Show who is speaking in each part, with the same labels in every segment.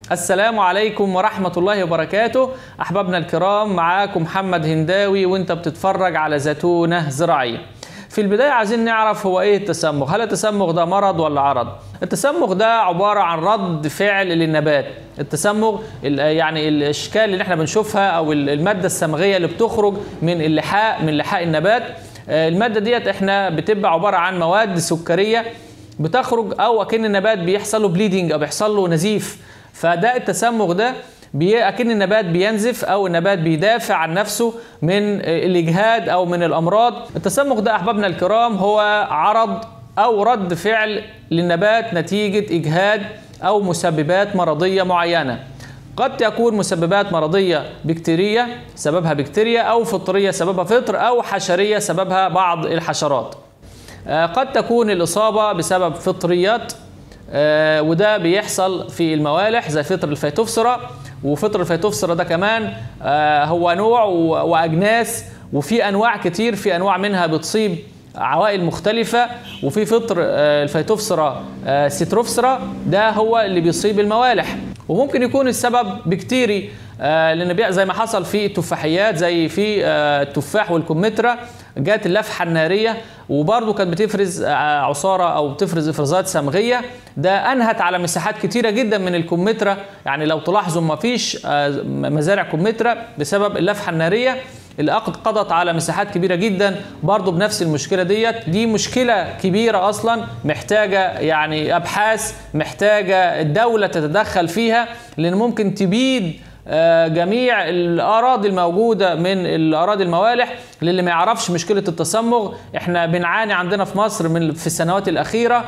Speaker 1: السلام عليكم ورحمة الله وبركاته أحبابنا الكرام معاكم محمد هنداوي وانت بتتفرج على زتونة زراعية في البداية عايزين نعرف هو ايه التسمغ هل التسمغ ده مرض ولا عرض التسمغ ده عبارة عن رد فعل للنبات التسمغ يعني الاشكال اللي احنا بنشوفها او المادة الصمغية اللي بتخرج من اللحاء من لحاء النبات المادة ديت احنا بتبقى عبارة عن مواد سكرية بتخرج او اكن النبات بيحصل له بليدنج او بيحصل له نزيف فده التسمغ ده بي... اكن النبات بينزف او النبات بيدافع عن نفسه من الاجهاد او من الامراض التسمغ ده احبابنا الكرام هو عرض او رد فعل للنبات نتيجه اجهاد او مسببات مرضيه معينه قد تكون مسببات مرضيه بكتيريه سببها بكتيريا او فطريه سببها فطر او حشريه سببها بعض الحشرات قد تكون الاصابه بسبب فطريات آه وده بيحصل في الموالح زي فطر الفيتوفسرا وفطر الفيتوفسرا ده كمان آه هو نوع واجناس وفي انواع كتير في انواع منها بتصيب عوائل مختلفة وفي فطر آه الفيتوفسرا سيتروفسرا ده هو اللي بيصيب الموالح وممكن يكون السبب بكتيري لان زي ما حصل في التفاحيات زي في التفاح والكمثرى جات اللفحه الناريه وبرضه كانت بتفرز عصاره او بتفرز افرازات صمغيه ده انهت على مساحات كتيره جدا من الكمثرى يعني لو تلاحظوا ما فيش مزارع كمثرى بسبب اللفحه الناريه اللي قضت على مساحات كبيره جدا برضه بنفس المشكله ديت دي مشكله كبيره اصلا محتاجه يعني ابحاث محتاجه الدوله تتدخل فيها لان ممكن تبيد جميع الاراضي الموجوده من الاراضي الموالح للي ما يعرفش مشكله التسمغ احنا بنعاني عندنا في مصر من في السنوات الاخيره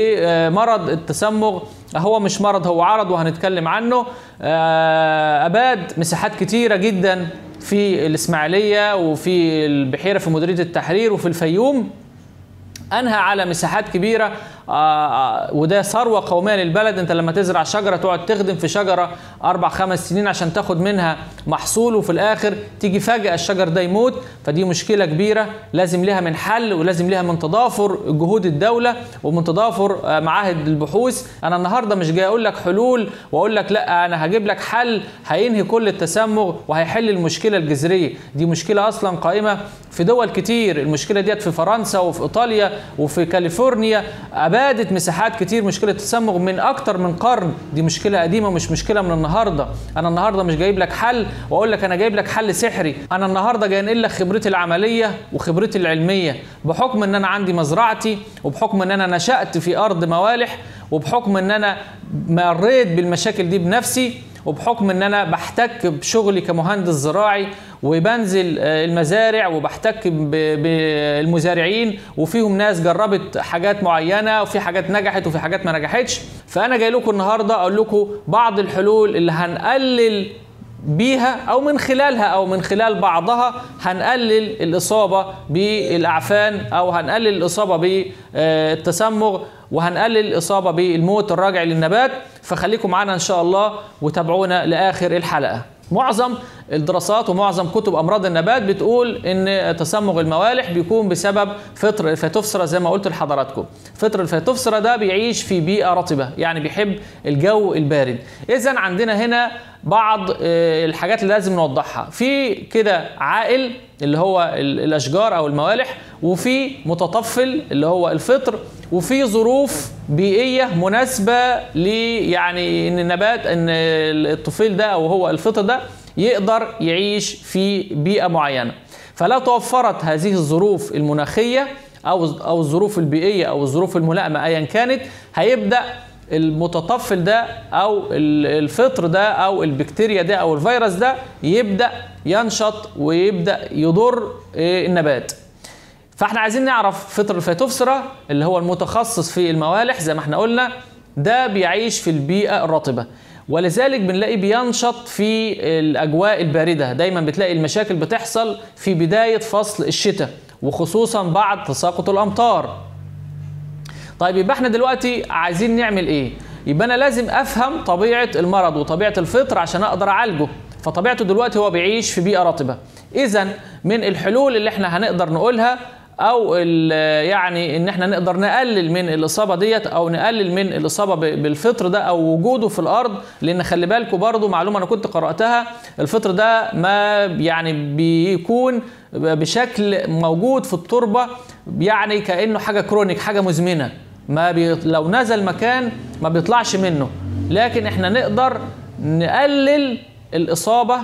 Speaker 1: بمرض التسمغ هو مش مرض هو عرض وهنتكلم عنه اباد مساحات كتيره جدا في الاسماعيليه وفي البحيره في مديريه التحرير وفي الفيوم انهى على مساحات كبيره آه وده ثروه قوميه للبلد انت لما تزرع شجره تقعد تخدم في شجره اربع خمس سنين عشان تاخد منها محصول وفي الاخر تيجي فجاه الشجر ده يموت فدي مشكله كبيره لازم لها من حل ولازم لها من تضافر جهود الدوله ومن تضافر آه معاهد البحوث انا النهارده مش جاي اقول لك حلول واقول لك لا انا هجيب لك حل هينهي كل التسمغ وهيحل المشكله الجذريه دي مشكله اصلا قائمه في دول كتير المشكله ديت في فرنسا وفي ايطاليا وفي كاليفورنيا ابادت مساحات كتير مشكله التسمغ من اكتر من قرن دي مشكله قديمه مش مشكله من النهارده انا النهارده مش جايب لك حل واقول لك انا جايب لك حل سحري انا النهارده جاي انقل لك خبرتي العمليه وخبرتي العلميه بحكم ان انا عندي مزرعتي وبحكم ان انا نشات في ارض موالح وبحكم ان انا مريت بالمشاكل دي بنفسي وبحكم ان انا بحتك بشغلي كمهندس زراعي وبنزل المزارع وبحتك بالمزارعين وفيهم ناس جربت حاجات معينه وفي حاجات نجحت وفي حاجات ما نجحتش فانا جاي لكم النهارده اقول لكم بعض الحلول اللي هنقلل بيها او من خلالها او من خلال بعضها هنقلل الاصابه بالاعفان او هنقلل الاصابه بالتسمغ وهنقلل الاصابه بالموت الراجع للنبات فخليكم معانا ان شاء الله وتابعونا لاخر الحلقه معظم الدراسات ومعظم كتب امراض النبات بتقول ان تسمغ الموالح بيكون بسبب فطر الفيتوفسرا زي ما قلت لحضراتكم فطر الفيتوفسرا ده بيعيش في بيئه رطبه يعني بيحب الجو البارد اذا عندنا هنا بعض الحاجات اللي لازم نوضحها في كده عائل اللي هو الاشجار او الموالح وفي متطفل اللي هو الفطر وفي ظروف بيئيه مناسبه ل يعني ان النبات ان الطفيل ده او هو الفطر ده يقدر يعيش في بيئه معينه فلا توفرت هذه الظروف المناخيه او او الظروف البيئيه او الظروف الملائمه ايا كانت هيبدا المتطفل ده او الفطر ده او البكتيريا ده او الفيروس ده يبدا ينشط ويبدا يضر النبات فاحنا عايزين نعرف فطر الفيتوفسرا اللي هو المتخصص في الموالح زي ما احنا قلنا ده بيعيش في البيئه الرطبه ولذلك بنلاقي بينشط في الاجواء البارده دايما بتلاقي المشاكل بتحصل في بدايه فصل الشتاء وخصوصا بعد تساقط الامطار طيب يبقى احنا دلوقتي عايزين نعمل ايه يبقى انا لازم افهم طبيعه المرض وطبيعه الفطر عشان اقدر اعالجه فطبيعته دلوقتي هو بيعيش في بيئه رطبه اذا من الحلول اللي احنا هنقدر نقولها او يعني ان احنا نقدر نقلل من الاصابه ديت او نقلل من الاصابه بالفطر ده او وجوده في الارض لان خلي بالكم برضو معلومه انا كنت قراتها الفطر ده ما يعني بيكون بشكل موجود في التربه يعني كانه حاجه كرونيك حاجه مزمنه ما بي... لو نزل مكان ما بيطلعش منه لكن احنا نقدر نقلل الاصابه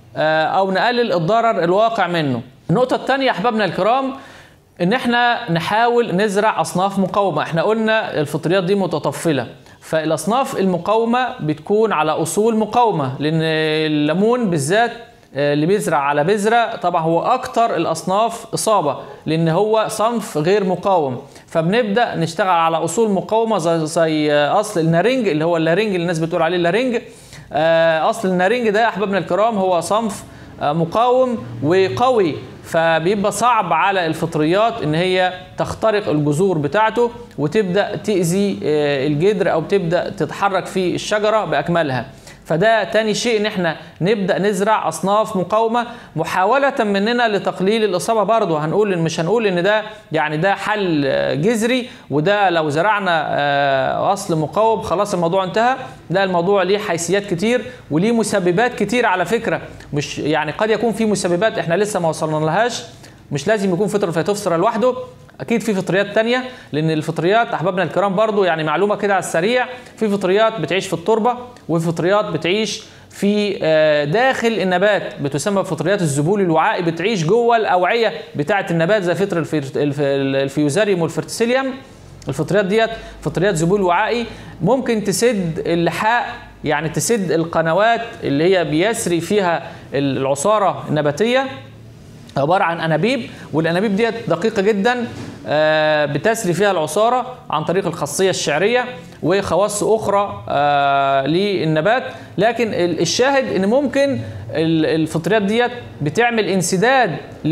Speaker 1: او نقلل الضرر الواقع منه النقطه الثانيه احبابنا الكرام ان احنا نحاول نزرع اصناف مقاومه احنا قلنا الفطريات دي متطفله فالاصناف المقاومه بتكون على اصول مقاومه لان الليمون بالذات اللي بيزرع على بذره طبعا هو اكتر الاصناف اصابه لان هو صنف غير مقاوم فبنبدا نشتغل على اصول مقاومه زي, زي اصل النارنج اللي هو اللارنج اللي الناس بتقول عليه اللارنج اصل النارنج ده يا احبابنا الكرام هو صنف مقاوم وقوي فبيبقى صعب على الفطريات ان هي تخترق الجذور بتاعته وتبدا تاذي الجدر او تبدا تتحرك في الشجره باكملها فده تاني شيء ان احنا نبدا نزرع اصناف مقاومه محاوله مننا لتقليل الاصابه برضه هنقول مش هنقول ان ده يعني ده حل جذري وده لو زرعنا اصل مقاوم خلاص الموضوع انتهى لا الموضوع ليه حيثيات كتير وليه مسببات كتير على فكره مش يعني قد يكون في مسببات احنا لسه ما وصلنا لهاش مش لازم يكون فطر فيتوفسر لوحده اكيد في فطريات تانية لان الفطريات احبابنا الكرام برضو يعني معلومه كده على السريع في فطريات بتعيش في التربه وفي فطريات بتعيش في داخل النبات بتسمى فطريات الزبول الوعائي بتعيش جوه الاوعيه بتاعه النبات زي فطر الفيوزاريوم والفرتسيليوم الفطريات ديت فطريات زبول وعائي ممكن تسد اللحاء يعني تسد القنوات اللي هي بيسري فيها العصاره النباتيه عباره عن انابيب والانابيب ديت دقيقه جدا بتسري فيها العصاره عن طريق الخاصيه الشعريه وخواص اخرى للنبات لكن الشاهد ان ممكن الفطريات ديت بتعمل انسداد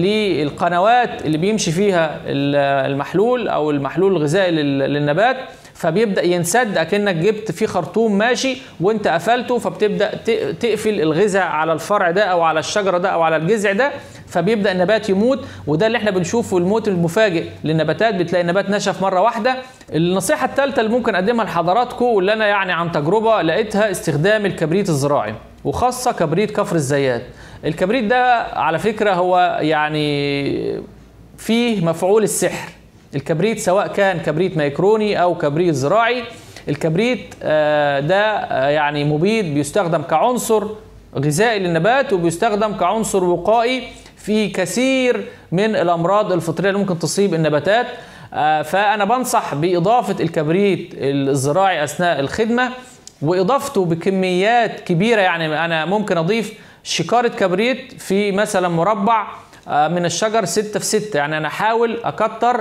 Speaker 1: للقنوات اللي بيمشي فيها المحلول او المحلول الغذائي للنبات فبيبدا ينسد اكنك جبت فيه خرطوم ماشي وانت قفلته فبتبدا تقفل الغذاء على الفرع ده او على الشجره ده او على الجذع ده فبيبدا النبات يموت وده اللي احنا بنشوفه الموت المفاجئ للنباتات بتلاقي النبات نشف مره واحده النصيحه الثالثه اللي ممكن اقدمها لحضراتكم واللي انا يعني عن تجربه لقيتها استخدام الكبريت الزراعي وخاصه كبريت كفر الزيات الكبريت ده على فكره هو يعني فيه مفعول السحر الكبريت سواء كان كبريت ميكروني او كبريت زراعي الكبريت ده يعني مبيد بيستخدم كعنصر غذائي للنبات وبيستخدم كعنصر وقائي في كثير من الامراض الفطريه اللي ممكن تصيب النباتات فانا بنصح باضافه الكبريت الزراعي اثناء الخدمه واضافته بكميات كبيره يعني انا ممكن اضيف شكاره كبريت في مثلا مربع من الشجر 6 في 6 يعني انا احاول اكتر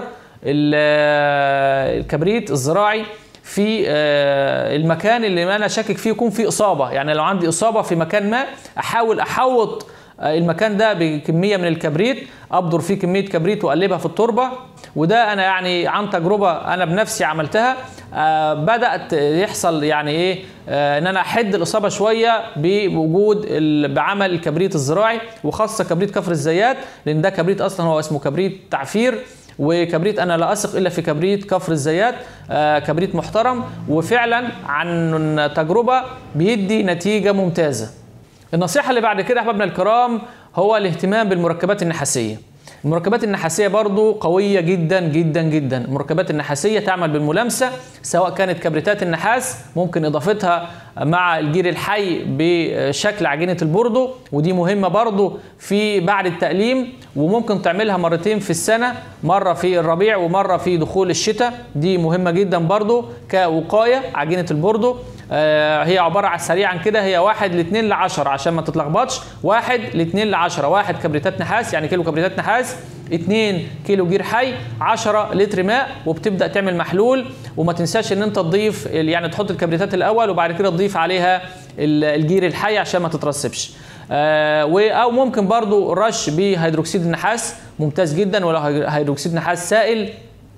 Speaker 1: الكبريت الزراعي في المكان اللي انا شاكك فيه يكون فيه اصابه يعني لو عندي اصابه في مكان ما احاول احوط المكان ده بكميه من الكبريت ابدر فيه كميه كبريت واقلبها في التربه وده انا يعني عن تجربه انا بنفسي عملتها آه بدات يحصل يعني ايه آه ان انا احد الاصابه شويه بوجود بعمل الكبريت الزراعي وخاصه كبريت كفر الزيات لان ده كبريت اصلا هو اسمه كبريت تعفير وكبريت انا لا اثق الا في كبريت كفر الزيات آه كبريت محترم وفعلا عن تجربه بيدي نتيجه ممتازه النصيحه اللي بعد كده احبابنا الكرام هو الاهتمام بالمركبات النحاسيه المركبات النحاسيه برضو قويه جدا جدا جدا المركبات النحاسيه تعمل بالملامسه سواء كانت كبريتات النحاس ممكن اضافتها مع الجير الحي بشكل عجينه البوردو ودي مهمه برضو في بعد التأليم وممكن تعملها مرتين في السنه مره في الربيع ومره في دخول الشتاء دي مهمه جدا برضو كوقايه عجينه البوردو آه هي عباره عن سريعا كده هي واحد لاثنين لعشرة عشان ما تتلخبطش واحد لاثنين لعشرة واحد كبريتات نحاس يعني كيلو كبريتات نحاس 2 كيلو جير حي 10 لتر ماء وبتبدا تعمل محلول وما تنساش ان انت تضيف يعني تحط الكبريتات الاول وبعد كده تضيف عليها الجير الحي عشان ما تترسبش آه او ممكن برضو رش بهيدروكسيد النحاس ممتاز جدا ولو هيدروكسيد نحاس سائل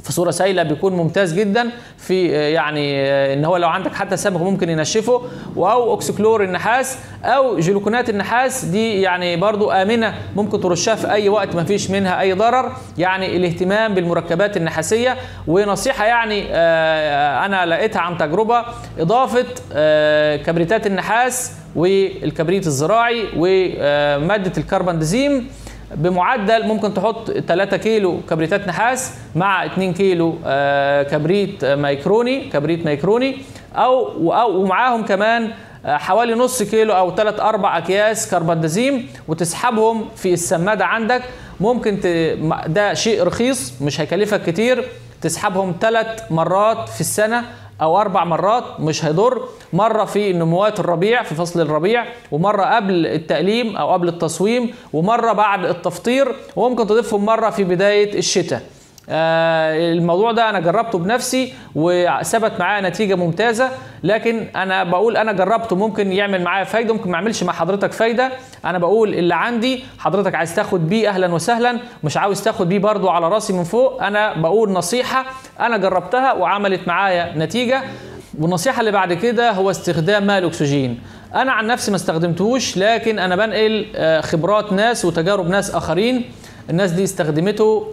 Speaker 1: في صوره سائله بيكون ممتاز جدا في يعني ان هو لو عندك حتى سمغ ممكن ينشفه او اوكسيكلور النحاس او جلوكونات النحاس دي يعني برضو امنه ممكن ترشها في اي وقت ما فيش منها اي ضرر يعني الاهتمام بالمركبات النحاسيه ونصيحه يعني انا لقيتها عن تجربه اضافه كبريتات النحاس والكبريت الزراعي وماده الكربندازيم بمعدل ممكن تحط 3 كيلو كبريتات نحاس مع 2 كيلو كبريت ميكروني كبريت ميكروني او او ومعاهم كمان حوالي نص كيلو او 3 4 اكياس كربندازيم وتسحبهم في السماده عندك ممكن ت... ده شيء رخيص مش هيكلفك كتير تسحبهم ثلاث مرات في السنه او اربع مرات مش هيضر مره في نموات الربيع في فصل الربيع ومره قبل التقليم او قبل التصويم ومره بعد التفطير وممكن تضيفهم مره في بدايه الشتاء آه الموضوع ده انا جربته بنفسي وثبت معايا نتيجه ممتازه لكن انا بقول انا جربته ممكن يعمل معايا فايده ممكن ما يعملش مع حضرتك فايده انا بقول اللي عندي حضرتك عايز تاخد بيه اهلا وسهلا مش عاوز تاخد بيه برضو على راسي من فوق انا بقول نصيحه انا جربتها وعملت معايا نتيجه والنصيحه اللي بعد كده هو استخدام ماء الاكسجين انا عن نفسي ما استخدمتهوش لكن انا بنقل خبرات ناس وتجارب ناس اخرين الناس دي استخدمته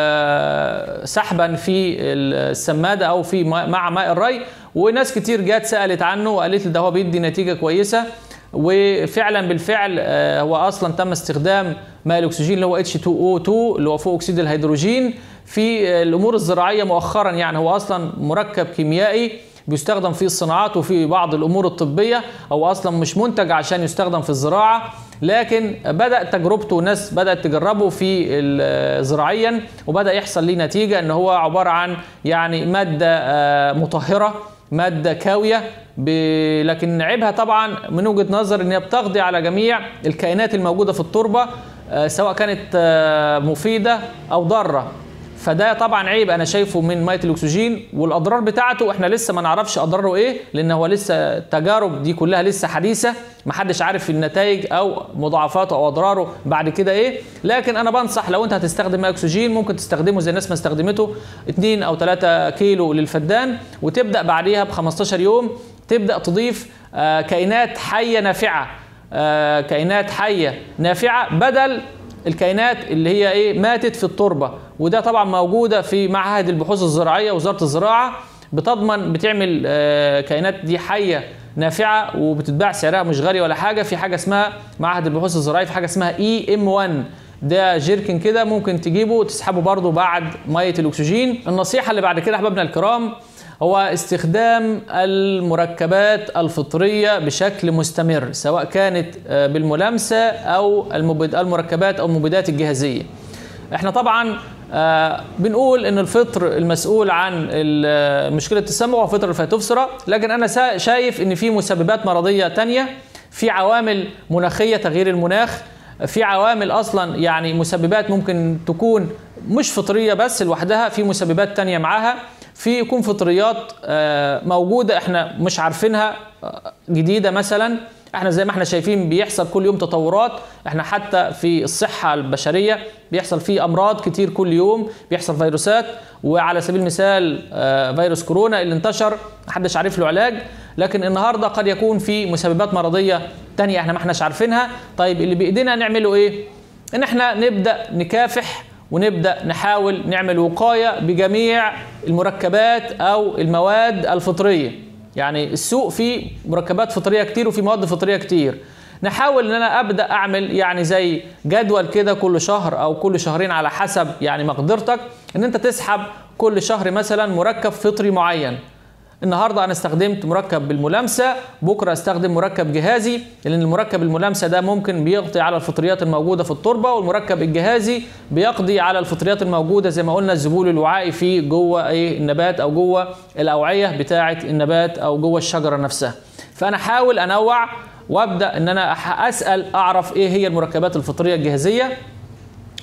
Speaker 1: سحبا في السماده او في مع ماء الري وناس كتير جات سالت عنه وقالت لي ده هو بيدي نتيجه كويسه وفعلا بالفعل هو اصلا تم استخدام ماء الاكسجين اللي هو H2O2 اللي هو فوق اكسيد الهيدروجين في الامور الزراعيه مؤخرا يعني هو اصلا مركب كيميائي بيستخدم في الصناعات وفي بعض الامور الطبيه او اصلا مش منتج عشان يستخدم في الزراعه لكن بدا تجربته ناس بدات تجربه في زراعيا وبدا يحصل ليه نتيجه ان هو عباره عن يعني ماده مطهره ماده كاويه لكن عيبها طبعا من وجهه نظر ان هي بتقضي على جميع الكائنات الموجوده في التربه سواء كانت مفيده او ضاره فده طبعا عيب انا شايفه من ميه الاكسجين والاضرار بتاعته احنا لسه ما نعرفش اضراره ايه لان هو لسه التجارب دي كلها لسه حديثه ما حدش عارف النتائج او مضاعفاته او اضراره بعد كده ايه لكن انا بنصح لو انت هتستخدم ماء اكسجين ممكن تستخدمه زي الناس ما استخدمته 2 او 3 كيلو للفدان وتبدا بعديها ب 15 يوم تبدا تضيف آه كائنات حيه نافعه آه كائنات حيه نافعه بدل الكائنات اللي هي ايه ماتت في التربه وده طبعا موجوده في معهد البحوث الزراعيه وزاره الزراعه بتضمن بتعمل آه كائنات دي حيه نافعه وبتتباع سعرها مش غالي ولا حاجه في حاجه اسمها معهد البحوث الزراعيه في حاجه اسمها اي ام 1 ده جيركن كده ممكن تجيبه وتسحبه برضه بعد ميه الاكسجين النصيحه اللي بعد كده احبابنا الكرام هو استخدام المركبات الفطريه بشكل مستمر سواء كانت بالملامسه او المركبات او المبيدات الجهازيه احنا طبعا بنقول ان الفطر المسؤول عن مشكله التسمم هو فطر الفيتوفثرا لكن انا شايف ان في مسببات مرضيه تانية في عوامل مناخيه تغيير المناخ في عوامل اصلا يعني مسببات ممكن تكون مش فطريه بس لوحدها في مسببات تانية معاها في يكون فطريات موجوده احنا مش عارفينها جديده مثلا احنا زي ما احنا شايفين بيحصل كل يوم تطورات احنا حتى في الصحه البشريه بيحصل فيه امراض كتير كل يوم بيحصل فيروسات وعلى سبيل المثال فيروس كورونا اللي انتشر محدش عارف له علاج لكن النهارده قد يكون في مسببات مرضيه تانية احنا ما احناش عارفينها طيب اللي بايدينا نعمله ايه ان احنا نبدا نكافح ونبدا نحاول نعمل وقايه بجميع المركبات او المواد الفطريه يعني السوق فيه مركبات فطريه كتير وفي مواد فطريه كتير نحاول ان انا ابدا اعمل يعني زي جدول كده كل شهر او كل شهرين على حسب يعني مقدرتك ان انت تسحب كل شهر مثلا مركب فطري معين النهارده انا استخدمت مركب بالملامسه بكره استخدم مركب جهازي لان المركب الملامسه ده ممكن بيقضي على الفطريات الموجوده في التربه والمركب الجهازي بيقضي على الفطريات الموجوده زي ما قلنا الزبول الوعائي في جوه ايه النبات او جوه الاوعيه بتاعه النبات او جوه الشجره نفسها فانا احاول انوع وابدا ان انا اسال اعرف ايه هي المركبات الفطريه الجهازيه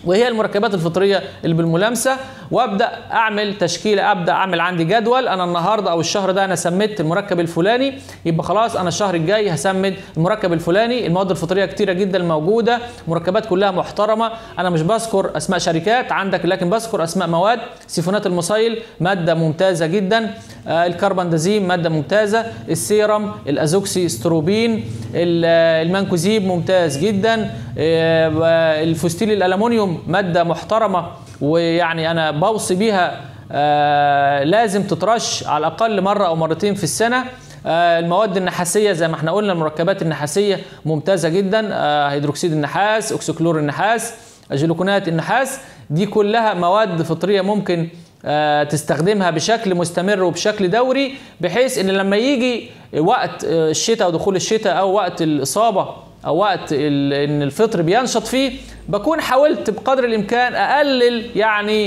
Speaker 1: وهي المركبات الفطريه اللي بالملامسه وابدا اعمل تشكيله ابدا اعمل عندي جدول انا النهارده او الشهر ده انا سميت المركب الفلاني يبقى خلاص انا الشهر الجاي هسمد المركب الفلاني المواد الفطريه كتيره جدا موجوده مركبات كلها محترمه انا مش بذكر اسماء شركات عندك لكن بذكر اسماء مواد سيفونات المصيل ماده ممتازه جدا آه الكربندازيم ماده ممتازه السيرم الازوكسي ستروبين المانكوزيب ممتاز جدا آه الفوستيل الالومنيوم ماده محترمه ويعني انا بوصي بيها آه لازم تترش على الاقل مره او مرتين في السنه آه المواد النحاسيه زي ما احنا قلنا المركبات النحاسيه ممتازه جدا آه هيدروكسيد النحاس اكسكلور النحاس جلوكونات النحاس دي كلها مواد فطريه ممكن تستخدمها بشكل مستمر وبشكل دوري بحيث ان لما يجي وقت الشتاء ودخول الشتاء او وقت الاصابه او وقت ان الفطر بينشط فيه بكون حاولت بقدر الامكان اقلل يعني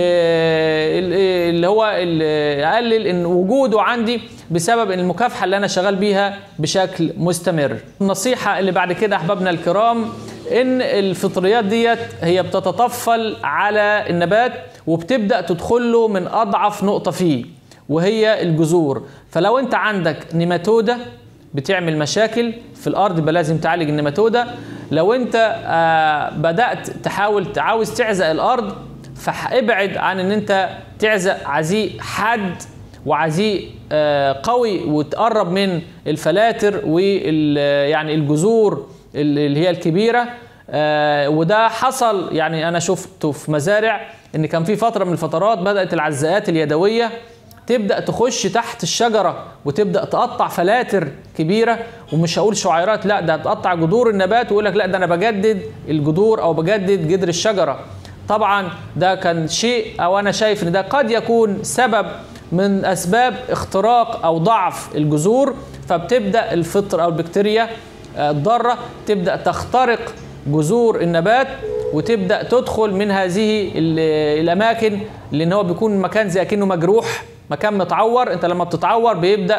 Speaker 1: اللي هو اقلل ان وجوده عندي بسبب ان المكافحه اللي انا شغال بيها بشكل مستمر. النصيحه اللي بعد كده احبابنا الكرام ان الفطريات ديت هي بتتطفل على النبات وبتبدا تدخل له من اضعف نقطه فيه وهي الجذور فلو انت عندك نيماتوده بتعمل مشاكل في الارض يبقى لازم تعالج النيماتوده لو انت آه بدات تحاول عاوز تعزق الارض فابعد عن ان انت تعزق عزيق حد وعزيق آه قوي وتقرب من الفلاتر وال يعني الجذور اللي هي الكبيره آه وده حصل يعني انا شفته في مزارع ان كان في فتره من الفترات بدات العزاءات اليدويه تبدا تخش تحت الشجره وتبدا تقطع فلاتر كبيره ومش هقول شعيرات لا ده تقطع جذور النبات ويقول لك لا ده انا بجدد الجذور او بجدد جذر الشجره طبعا ده كان شيء او انا شايف ان ده قد يكون سبب من اسباب اختراق او ضعف الجذور فبتبدا الفطر او البكتيريا الضاره تبدا تخترق جذور النبات وتبدا تدخل من هذه الاماكن لان هو بيكون مكان زي كانه مجروح مكان متعور انت لما بتتعور بيبدا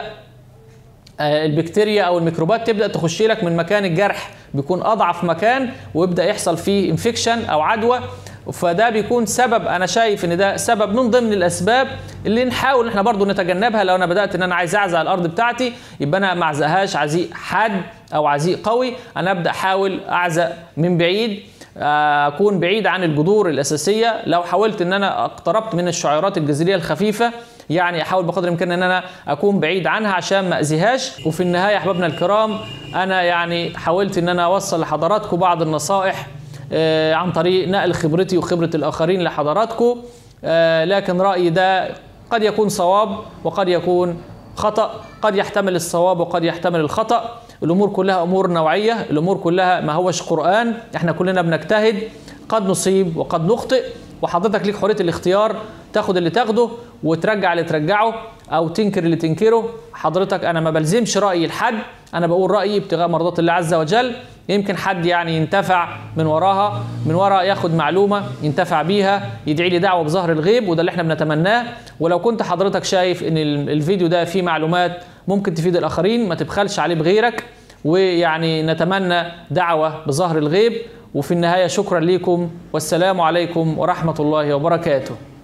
Speaker 1: البكتيريا او الميكروبات تبدا تخش لك من مكان الجرح بيكون اضعف مكان ويبدا يحصل فيه انفكشن او عدوى فده بيكون سبب انا شايف ان ده سبب من ضمن الاسباب اللي نحاول احنا برضو نتجنبها لو انا بدات ان انا عايز اعزق الارض بتاعتي يبقى انا ما اعزقهاش عزيق حاد او عزيق قوي انا ابدا احاول اعزق من بعيد اكون بعيد عن الجذور الاساسيه لو حاولت ان انا اقتربت من الشعيرات الجذريه الخفيفه يعني احاول بقدر الامكان ان انا اكون بعيد عنها عشان ما اذيهاش وفي النهايه احبابنا الكرام انا يعني حاولت ان انا اوصل لحضراتكم بعض النصائح عن طريق نقل خبرتي وخبره الاخرين لحضراتكم لكن رايي ده قد يكون صواب وقد يكون خطا قد يحتمل الصواب وقد يحتمل الخطا الامور كلها امور نوعيه الامور كلها ما هوش قران احنا كلنا بنجتهد قد نصيب وقد نخطئ وحضرتك ليك حريه الاختيار تاخد اللي تاخده وترجع اللي ترجعه او تنكر اللي تنكره حضرتك انا ما بلزمش رايي لحد انا بقول رايي ابتغاء مرضات الله عز وجل يمكن حد يعني ينتفع من وراها من وراء ياخد معلومه ينتفع بيها يدعي لي دعوه بظهر الغيب وده اللي احنا بنتمناه ولو كنت حضرتك شايف ان الفيديو ده فيه معلومات ممكن تفيد الاخرين ما تبخلش عليه بغيرك ويعني نتمنى دعوه بظهر الغيب وفي النهايه شكرا لكم والسلام عليكم ورحمه الله وبركاته